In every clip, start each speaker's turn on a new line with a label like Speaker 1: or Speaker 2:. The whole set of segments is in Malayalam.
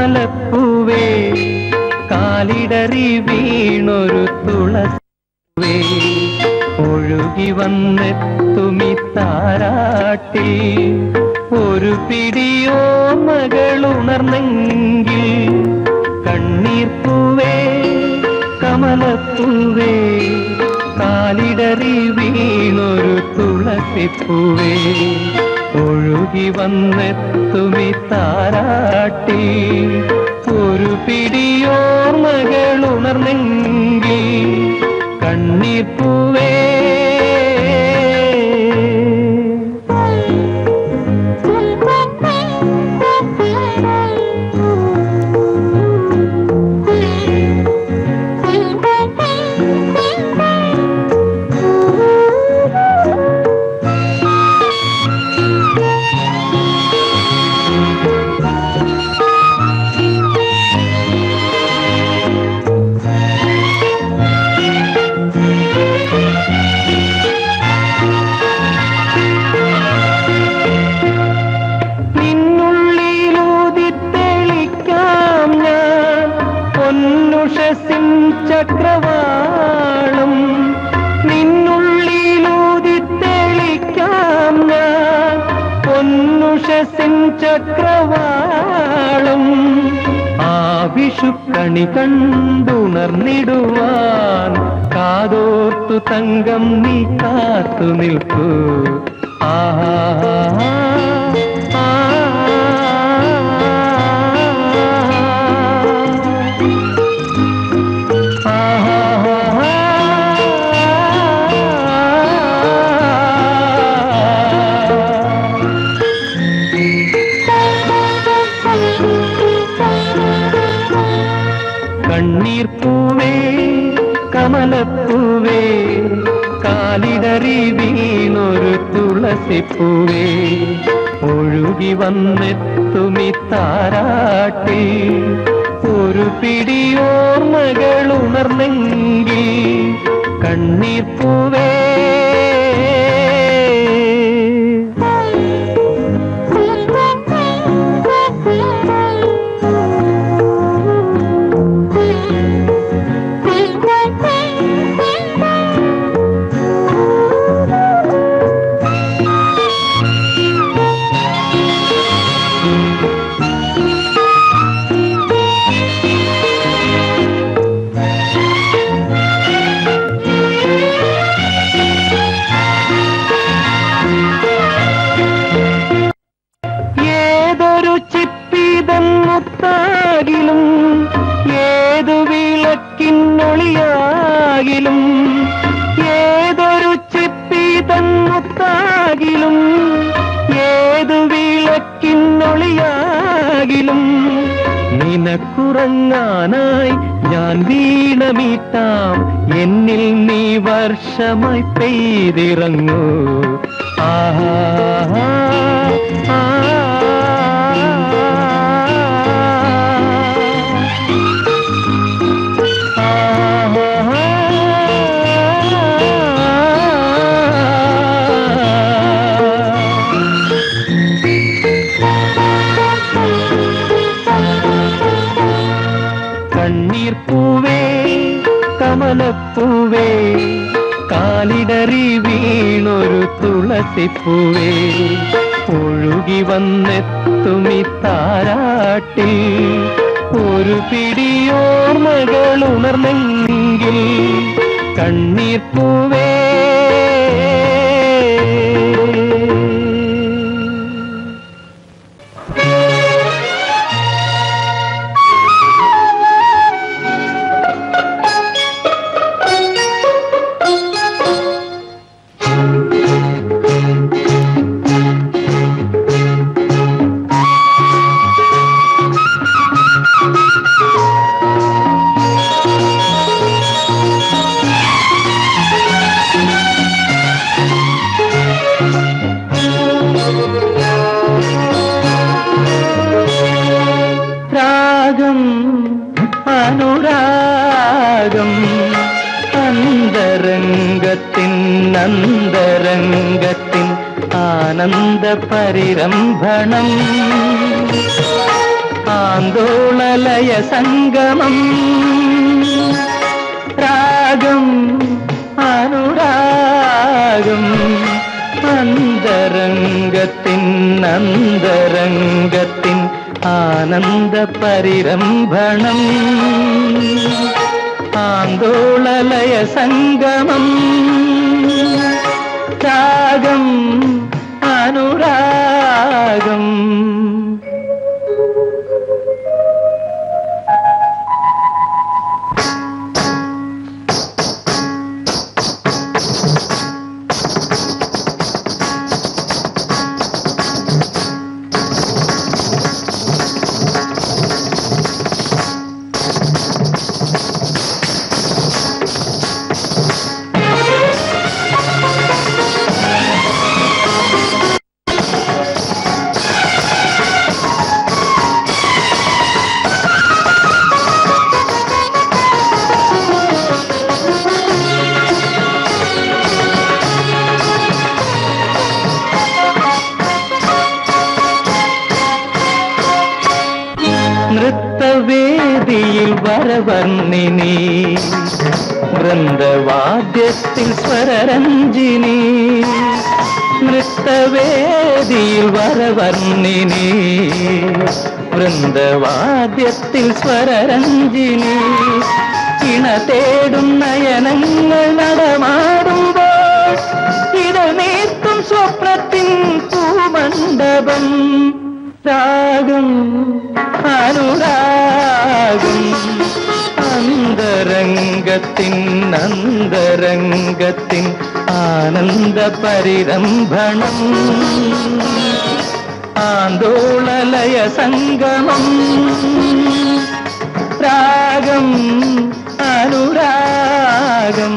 Speaker 1: കമലപ്പൂവേ കാലിടറി വീണൊരു തുളസൂവേ ഒഴുകി വന്നെത്തുമി താരാട്ടി ഒരു പിടിയോ മകളുണർന്നെങ്കിൽ കണ്ണീർ പൂവേ കമലപ്പൂവേ കാലിടറി വീണൊരു തുളസിപ്പൂവേ ഒഴുകി വന്നെത്തുമി താരാട്ടി ഒരു പിടിയോർമകൾ ഉണർന്നെങ്കിൽ കണ്ണീർ പൂവേ നിന്നുള്ളിലൂതി തെളിക്കാം ഞാൻ പൊന്നുഷസിൻ ചക്രവാളം നിന്നുള്ളിലൂതി തെളിക്കാം ഞാൻ പൊന്നുഷസിൻ ചക്രവാളം ആ വിഷുക്കണി കണ്ടുണർന്നിടുവാൻ കാതോർത്തു തങ്കം നീ കാത്തു നിൽക്കൂ ആഹാ കണ്ണീർ പൂവേ കമലപ്പൂവേ കാലിടറി വീണൊരു തുളസിപ്പൂവേ ഒഴുകി വന്നെത്തുമി താരാട്ടി ഒരു പിടിയോർമകൾ ഉണർന്നെങ്കിൽ കണ്ണീർ പൂവേ ഏതൊരു ചിപ്പിതൻ മുത്താകിലും ഏതു വിളക്കിന്നൊളിയാകിലും ഏതൊരു ചിപ്പിതൻ മുത്താകിലും ഏതു വിളക്കിന്നൊളിയാകിലും നിനക്കുറങ്ങാനായി ഞാൻ വീണമീട്ടാം എന്നിൽ നീ വർഷമായി പെയ്തിറങ്ങൂ ആഹാ ആ, കണ്ണീർ പൂവേ കമലപ്പൂവേ കാലിടറി വീണൊരു തുളസിപ്പൂവേ ഒഴുകി വന്നെത്തുമി താരാട്ടി ഒരു പിടിയോർമകൾ ഉണർന്നെങ്കിൽ കണ്ണീർ പൂവേ രാഗം അനുരാഗം അന്തരംഗത്തിൻ അന്തരംഗത്തിൻ ആനന്ദ പരിരംഭണം ആന്തോളലയ സംഗമം രാഗം അനുരാഗം അന്തരംഗത്തിൻ അന്തരംഗത്തിൻ ആനന്ദ പരിരംഭണം ആന്തോളലയ സംഗമം രാഗം അനുരാഗം നൃത്തവേദിയിൽ വരവർണ്ണിനി വൃന്ദവാദ്യത്തിൽ സ്വരരഞ്ജിനി നൃത്തവേദിയിൽ വരവർണ്ണിനി വൃന്ദവാദ്യത്തിൽ സ്വരരഞ്ജിനി ഇണ തേടും നയനങ്ങൾ നടമാടുമ്പോൾ ഇത് നീർത്തും സ്വപ്നത്തിൻ പൂമണ്ഡപം രാഗം അനുരാഗം അന്തരംഗത്തിൻ അന്തരംഗത്തിൻ ആനന്ദ പരിരംഭണം ആന്തോളലയ സംഗമം രാഗം അനുരാഗം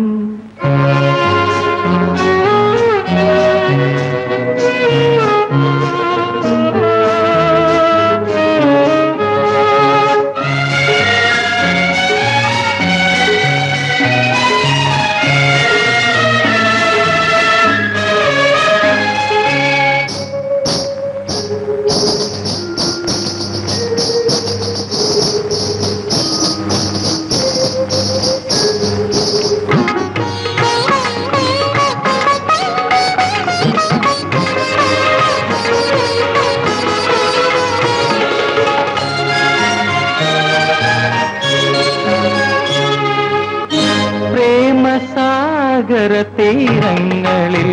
Speaker 1: പ്രേമസാഗര തീരങ്ങളിൽ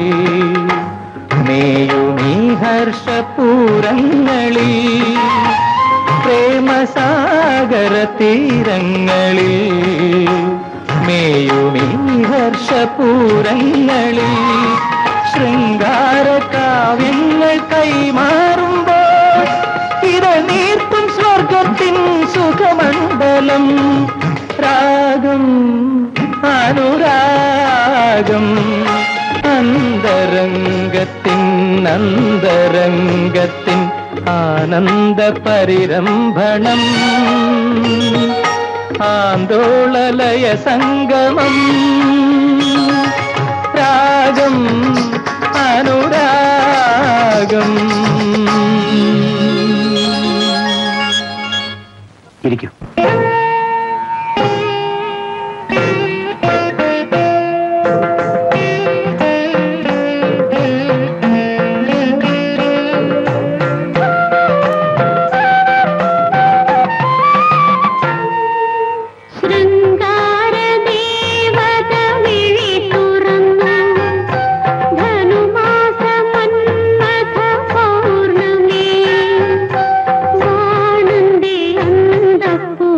Speaker 1: മേയുമീ ഹർഷപൂരങ്ങളിൽ പ്രേമസാഗര തീരങ്ങളിൽ മേയുമീ ഹർഷപൂരങ്ങളിൽ ശൃംഗാര കാവ്യങ്ങൾ കൈമാറുമ്പോൾ ഇത് നീർത്തും സ്വർഗത്തിൻ സുഖമണ്ഡലം രാഗം അനുരാഗം അന്തരംഗത്തിൻ അന്തരംഗത്തിൻ ആനന്ദ പരിരംഭണം ആന്തോളലയ സംഗമം രാഗം അനുരാഗം ഇരിക്കൂ
Speaker 2: ശൃംഗാരദേവത വിഴി തുറന്നു ധനുമാസ മന്മഥ പൗർണമി വാണന്റെ അന്തപ്പു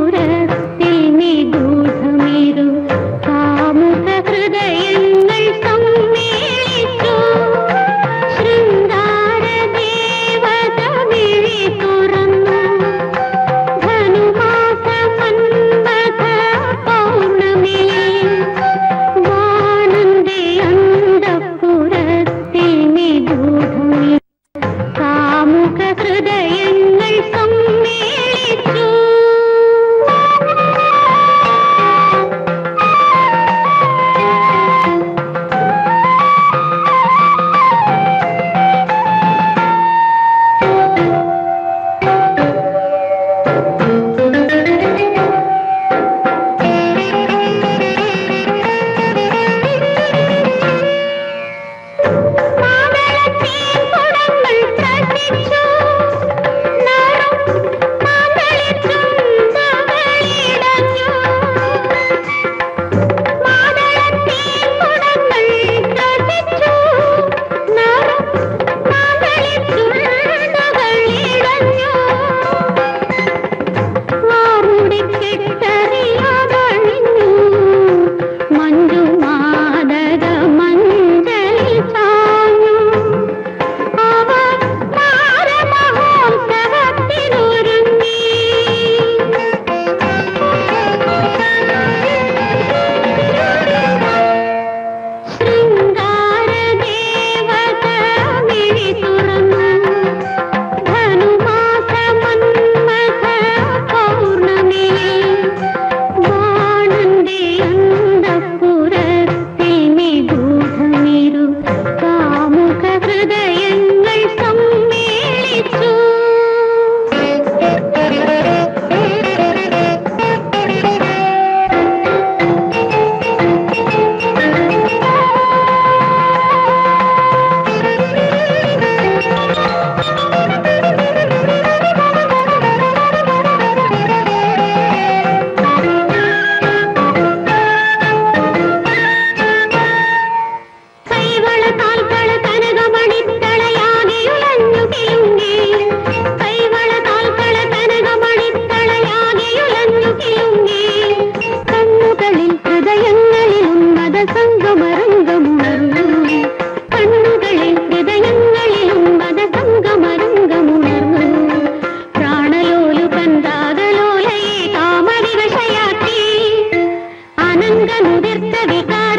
Speaker 2: ഈശനുതിർത്ത വികാര